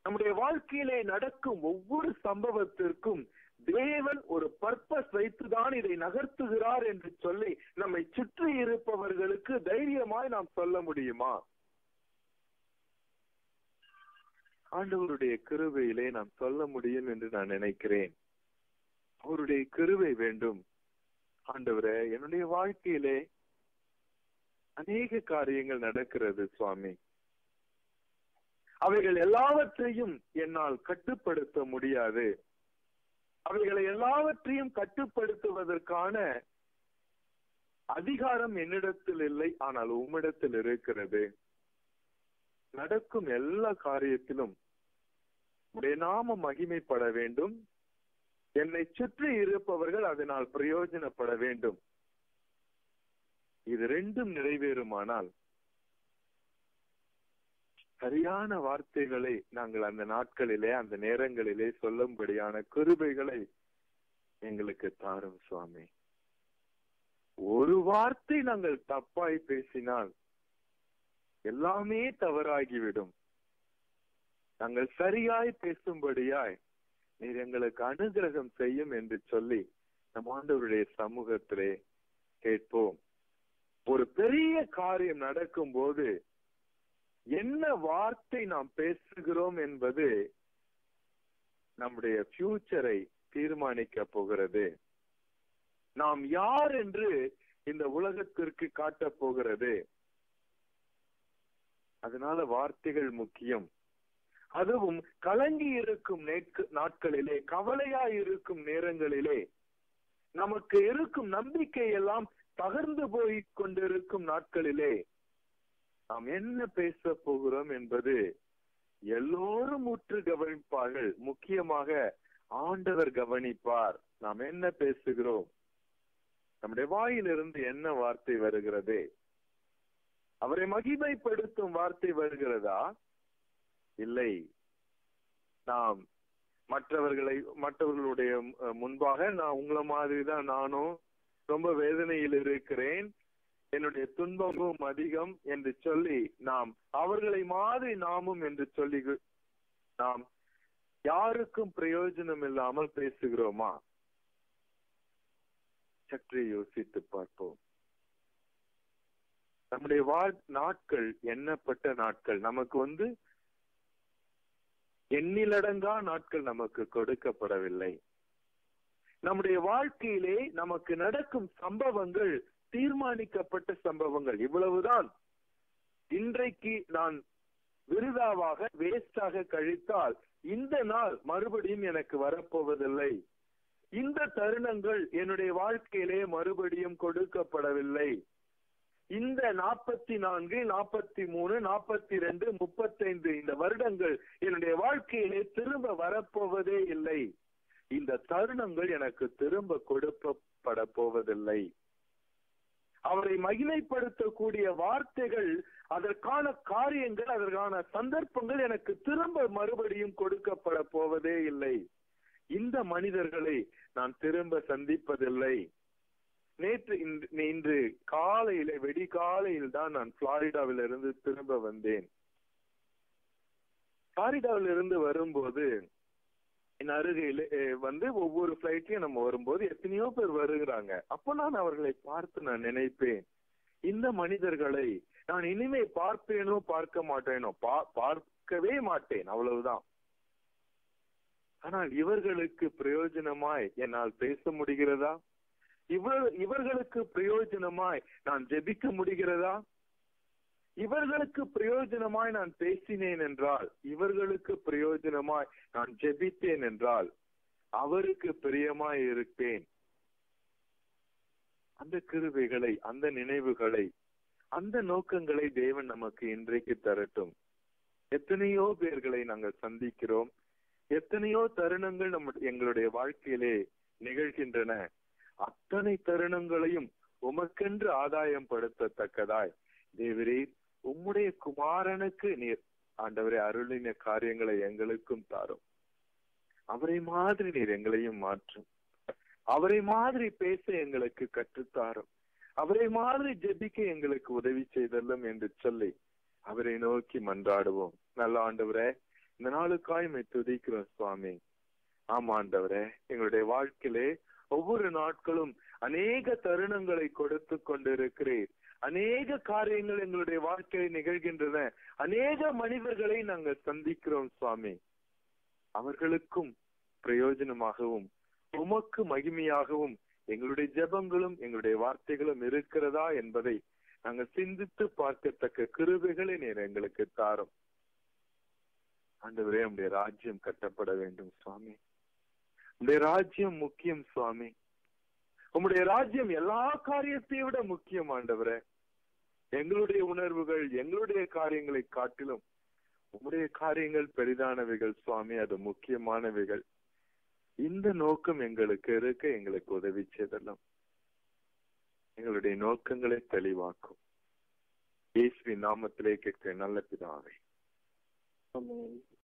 நம்முடைய வாழ்க்கையிலே நடக்கும் ஒவ்வொரு சம்பவத்திற்கும் தேவன் ஒரு பர்பஸ் வைத்துதான் இதை நகர்த்துகிறார் என்று சொல்லி நம்மை சுற்றி இருப்பவர்களுக்கு தைரியமாய் நாம் சொல்ல முடியுமா ஆண்டவருடைய கிருபையிலே நாம் சொல்ல முடியும் என்று நான் நினைக்கிறேன் அவருடைய கிருபை வேண்டும் ஆண்டவரே என்னுடைய வாழ்க்கையிலே அநேக காரியங்கள் நடக்கிறது சுவாமி அவைகள் எல்லாவற்றையும் என்னால் கட்டுப்படுத்த முடியாது அவைகளை எல்லாவற்றையும் கட்டுப்படுத்துவதற்கான அதிகாரம் என்னிடத்தில் இல்லை ஆனால் உம்மிடத்தில் இருக்கிறது நடக்கும் எல்லா காரியத்திலும் உடைய நாம மகிமைப்பட வேண்டும் என்னை சுற்றி இருப்பவர்கள் அதனால் பிரயோஜனப்பட வேண்டும் இது ரெண்டும் நிறைவேறுமானால் சரியான வார்த்தைகளை நாங்கள் அந்த நாட்களிலே அந்த நேரங்களிலே சொல்லும்படியான கிருபைகளை எங்களுக்கு தாரும் சுவாமி ஒரு வார்த்தை நாங்கள் தப்பாய் பேசினால் எல்லாமே தவறாகிவிடும் நாங்கள் சரியாய் பேசும்படியாய் நீர் எங்களுக்கு அனுகிரகம் செய்யும் என்று சொல்லி நம் ஆண்டவருடைய சமூகத்திலே கேட்போம் ஒரு பெரிய காரியம் நடக்கும் போது என்ன வார்த்தை நாம் பேசுகிறோம் என்பது நம்முடைய ஃபியூச்சரை தீர்மானிக்க போகிறது நாம் யார் என்று இந்த உலகத்திற்கு காட்டப் போகிறது அதனால வார்த்தைகள் முக்கியம் அதுவும் கலங்கி இருக்கும் நாட்களிலே கவலையா இருக்கும் நேரங்களிலே நமக்கு இருக்கும் நம்பிக்கை எல்லாம் பகிர்ந்து போய் கொண்டிருக்கும் நாட்களிலே நாம் என்ன பேச போகிறோம் என்பது எல்லோரும் உற்று கவனிப்பார்கள் முக்கியமாக ஆண்டவர் கவனிப்பார் நாம் என்ன பேசுகிறோம் நம்முடைய வாயிலிருந்து என்ன வார்த்தை வருகிறது அவரை மகிமைப்படுத்தும் வார்த்தை வருகிறதா இல்லை நாம் மற்றவர்களை மற்றவர்களுடைய முன்பாக நான் உங்களை மாதிரி தான் நானும் ரொம்ப வேதனையில் இருக்கிறேன் என்னுடைய துன்பமும் அதிகம் என்று சொல்லி நாம் அவர்களை மாதிரி நாமும் என்று சொல்லி நாம் யாருக்கும் பிரயோஜனம் இல்லாமல் பேசுகிறோமா சற்று யோசித்து பார்ப்போம் நம்முடைய வாழ் நாட்கள் எண்ணப்பட்ட நாட்கள் நமக்கு வந்து எண்ணிலடங்கா நாட்கள் நமக்கு கொடுக்கப்படவில்லை நம்முடைய வாழ்க்கையிலே நமக்கு நடக்கும் சம்பவங்கள் தீர்மானிக்கப்பட்ட சம்பவங்கள் இவ்வளவுதான் இன்றைக்கு நான் விருதாவாக வேஸ்டாக கழித்தால் இந்த நாள் மறுபடியும் எனக்கு வரப்போவதில்லை இந்த தருணங்கள் என்னுடைய வாழ்க்கையிலே மறுபடியும் கொடுக்கப்படவில்லை இந்த நாற்பத்தி நான்கு நாற்பத்தி மூணு நாற்பத்தி ரெண்டு முப்பத்தைந்து இந்த வருடங்கள் என்னுடைய வாழ்க்கையிலே திரும்ப வரப்போவதே இல்லை இந்த தருணங்கள் எனக்கு திரும்ப கொடுக்கப்பட போவதில்லை அவரை மகிமைப்படுத்தக்கூடிய வார்த்தைகள் அதற்கான காரியங்கள் அதற்கான சந்தர்ப்பங்கள் எனக்கு திரும்ப மறுபடியும் கொடுக்கப்பட போவதே இல்லை இந்த மனிதர்களை நான் திரும்ப சந்திப்பதில்லை நேற்று இன்று காலையில வெடிகாலையில் தான் நான் பிளாரிடாவில் இருந்து திரும்ப வந்தேன் பிளாரிடாவில் இருந்து வரும்போது என் அருகையில வந்து ஒவ்வொரு பிளைட்லயும் நம்ம வரும்போது எத்தனையோ பேர் வருகிறாங்க அப்ப நான் அவர்களை பார்த்து நான் நினைப்பேன் இந்த மனிதர்களை நான் இனிமே பார்ப்பேனோ பார்க்க மாட்டேனோ பார்க்கவே மாட்டேன் அவ்வளவுதான் ஆனால் இவர்களுக்கு பிரயோஜனமாய் என்னால் பேச முடிகிறதா இவர் இவர்களுக்கு பிரயோஜனமாய் நான் ஜெபிக்க முடிகிறதா இவர்களுக்கு பிரயோஜனமாய் நான் பேசினேன் என்றால் இவர்களுக்கு பிரயோஜனமாய் நான் ஜெபித்தேன் என்றால் அவருக்கு பிரியமாய் இருப்பேன் அந்த கிருவைகளை அந்த நினைவுகளை அந்த நோக்கங்களை தேவன் நமக்கு இன்றைக்கு தரட்டும் எத்தனையோ பேர்களை நாங்கள் சந்திக்கிறோம் எத்தனையோ தருணங்கள் நம்ம எங்களுடைய வாழ்க்கையிலே நிகழ்கின்றன அத்தனை தருணங்களையும் உமக்கென்று ஆதாயம் படுத்தத்தக்கதாய் தேவரீர் உம்முடைய குமாரனுக்கு நீர் ஆண்டவரை அருளின காரியங்களை எங்களுக்கும் தாரும் அவரை மாதிரி நீர் எங்களையும் மாற்றும் அவரை மாதிரி பேச எங்களுக்கு கற்றுத்தாரும் அவரை மாதிரி ஜெபிக்க எங்களுக்கு உதவி செய்தல்லும் என்று சொல்லி அவரை நோக்கி மன்றாடுவோம் நல்ல ஆண்டவரே இந்த நாளுக்காய் மை துதிக்கிறோம் சுவாமி ஆமா ஆண்டவரே எங்களுடைய வாழ்க்கையிலே ஒவ்வொரு நாட்களும் அநேக தருணங்களை கொடுத்து கொண்டிருக்கிறீர் அநேக காரியங்கள் எங்களுடைய வாழ்க்கையில் நிகழ்கின்றன அநேக மனிதர்களை நாங்கள் சந்திக்கிறோம் சுவாமி அவர்களுக்கும் பிரயோஜனமாகவும் உமக்கு மகிமையாகவும் எங்களுடைய ஜெபங்களும் எங்களுடைய வார்த்தைகளும் இருக்கிறதா என்பதை நாங்கள் சிந்தித்து பார்க்கத்தக்க கிருபைகளை நீர் எங்களுக்கு தாரும் ஆண்டவரே உடைய ராஜ்யம் கட்டப்பட வேண்டும் சுவாமி உடைய ராஜ்யம் முக்கியம் சுவாமி உம்முடைய ராஜ்யம் எல்லா காரியத்தையும் விட முக்கியம் ஆண்டவரே எங்களுடைய உணர்வுகள் எங்களுடைய காரியங்களை காட்டிலும் உம்முடைய காரியங்கள் பெரிதானவைகள் சுவாமி அது முக்கியமானவைகள் இந்த நோக்கம் எங்களுக்கு இருக்க எங்களுக்கு உதவி செய்தலாம் எங்களுடைய நோக்கங்களை தெளிவாக்கும் இயேசுவின் நாமத்திலே கேட்கிற நல்ல பிதாவே ஆமென்